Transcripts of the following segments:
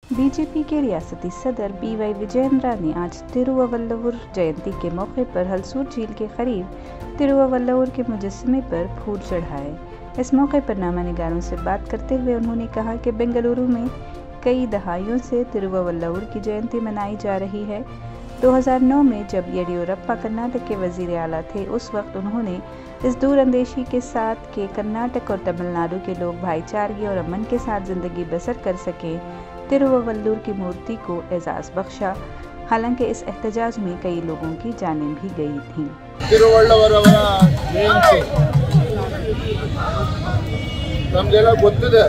BJP के रियासती सदर बी वाई विजयेंद्रा ने आज तिरुवल्लुवर जयंती के मौके पर हलसूर झील के करीब तिरुवल्लुवर के मुजस्मे पर फूल चढ़ाए इस मौके पर नामा निगारों से बात करते हुए उन्होंने कहा कि बेंगलुरु में कई दहाइयों से तिरुवल्लुवर की जयंती मनाई जा रही है 2009 में जब येडियुरप्पा कर्नाटक के वजीर आला थे उस वक्त उन्होंने इस दूरअंदेशी के साथ के कर्नाटक और तमिलनाडु के लोग भाईचारगी और अमन के साथ ज़िंदगी बसर कर सकें तिरुवल्लुर की मूर्ति को एजाज़ बख्शा हालांकि इस एहतजाज में कई लोगों की जानें भी गई थीं ತಿರುವಳ್ಳವರವರ ಜಯಂತಿ ನಮಗೆಲ್ಲ ಗೊತ್ತಿದೆ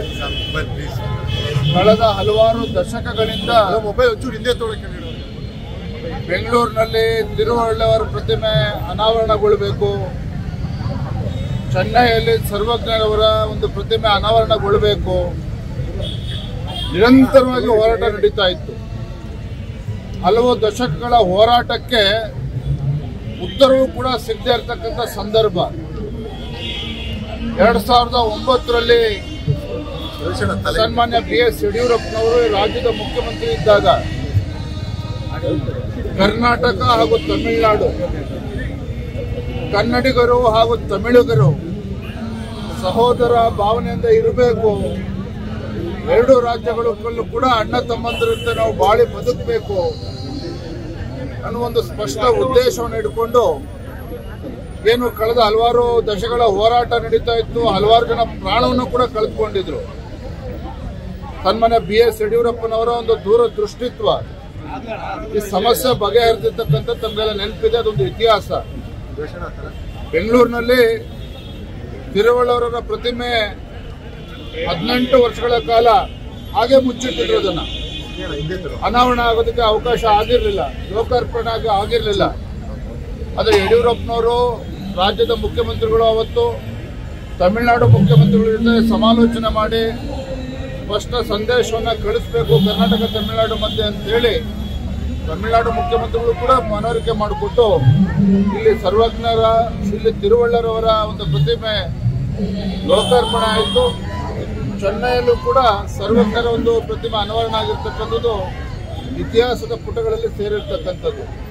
ಕಳೆದ ಹಲವಾರು ದಶಕಗಳಿಂದ ಮೊಬೈಲ್ ಒಂಚೂರು ಹಿಂದೆ ತೊಗೊಳಕ್ಕೆ ಬೆಂಗಳೂರಿನಲ್ಲಿ ತಿರುವಳ್ಳವರ ಪ್ರತಿಮೆ ಅನಾವರಣಗೊಳ್ಳಬೇಕು ಚೆನ್ನೈಯಲ್ಲಿ ಸರ್ವಜ್ಞರವರ ಒಂದು ಪ್ರತಿಮೆ ಅನಾವರಣಗೊಳ್ಳಬೇಕು ನಿರಂತರವಾಗಿ ಹೋರಾಟ ನಡೀತಾ ಇತ್ತು ಹಲವು ದಶಕಗಳ ಹೋರಾಟಕ್ಕೆ ಉತ್ತರವೂ ಕೂಡ ಸಿಗದೇ ಇರತಕ್ಕಂಥ ಸಂದರ್ಭ ಎರಡ್ ಸಾವಿರದ ಒಂಬತ್ತರಲ್ಲಿ ಸನ್ಮಾನ್ಯ ಬಿ ಎಸ್ ಯಡಿಯೂರಪ್ಪನವರು ರಾಜ್ಯದ ಮುಖ್ಯಮಂತ್ರಿ ಇದ್ದಾಗ ಕರ್ನಾಟಕ ಹಾಗೂ ತಮಿಳುನಾಡು ಕನ್ನಡಿಗರು ಹಾಗೂ ತಮಿಳುಗರು ಸಹೋದರ ಭಾವನೆಯಿಂದ ಇರಬೇಕು ಎರಡು ರಾಜ್ಯಗಳು ಕೂಡ ಅಣ್ಣ ತಮ್ಮಂದಿರಂತೆ ನಾವು ಬಾಳಿ ಬದುಕಬೇಕು ಅನ್ನುವ ಒಂದು ಸ್ಪಷ್ಟ ಉದ್ದೇಶವನ್ನು ಇಟ್ಕೊಂಡು ಏನು ಕಳೆದ ಹಲವಾರು ದಶಗಳ ಹೋರಾಟ ನಡೀತಾ ಇತ್ತು ಹಲವಾರು ಜನ ಪ್ರಾಣವನ್ನು ಕೂಡ ಕಳೆದುಕೊಂಡಿದ್ರು ಸನ್ಮಾನ್ಯ ಬಿ ಎಸ್ ಯಡಿಯೂರಪ್ಪನವರ ಒಂದು ದೂರದೃಷ್ಟಿತ್ವ ಈ ಸಮಸ್ಯೆ ಬಗೆಹರಿದಿರ್ತಕ್ಕಂಥ ತಮಗೆಲ್ಲ ನೆನಪಿದೆ ಅದೊಂದು ಇತಿಹಾಸ ಬೆಂಗಳೂರಿನಲ್ಲಿ ತಿರುವಳ್ಳವರ ಪ್ರತಿಮೆ ಹದಿನೆಂಟು ವರ್ಷಗಳ ಕಾಲ ಹಾಗೆ ಮುಚ್ಚಿಟ್ಟಿದ್ರು ಅದನ್ನ ಅನಾವರಣ ಆಗೋದಕ್ಕೆ ಅವಕಾಶ ಆಗಿರಲಿಲ್ಲ ಲೋಕಾರ್ಪಣೆ ಆಗಿ ಆಗಿರಲಿಲ್ಲ ಆದರೆ ಯಡಿಯೂರಪ್ಪನವರು ರಾಜ್ಯದ ಮುಖ್ಯಮಂತ್ರಿಗಳು ಅವತ್ತು ತಮಿಳುನಾಡು ಮುಖ್ಯಮಂತ್ರಿಗಳ ಜೊತೆ ಸಮಾಲೋಚನೆ ಮಾಡಿ ಸ್ಪಷ್ಟ ಸಂದೇಶವನ್ನು ಕಳಿಸ್ಬೇಕು ಕರ್ನಾಟಕ ತಮಿಳುನಾಡು ಮಧ್ಯೆ ಅಂತೇಳಿ ತಮಿಳುನಾಡು ಮುಖ್ಯಮಂತ್ರಿಗಳು ಕೂಡ ಮನವರಿಕೆ ಮಾಡಿಕೊಟ್ಟು ಇಲ್ಲಿ ಸರ್ವಜ್ಞರ ಇಲ್ಲಿ ತಿರುವಳ್ಳರವರ ಒಂದು ಪ್ರತಿಮೆ ಲೋಕಾರ್ಪಣೆ ಆಯಿತು ಚೆನ್ನೈಯಲ್ಲೂ ಕೂಡ ಸರ್ವಜ್ಞರ ಒಂದು ಪ್ರತಿಮೆ ಅನಾವರಣ ಆಗಿರ್ತಕ್ಕಂಥದ್ದು ಇತಿಹಾಸದ ಪುಟಗಳಲ್ಲಿ ಸೇರಿರ್ತಕ್ಕಂಥದ್ದು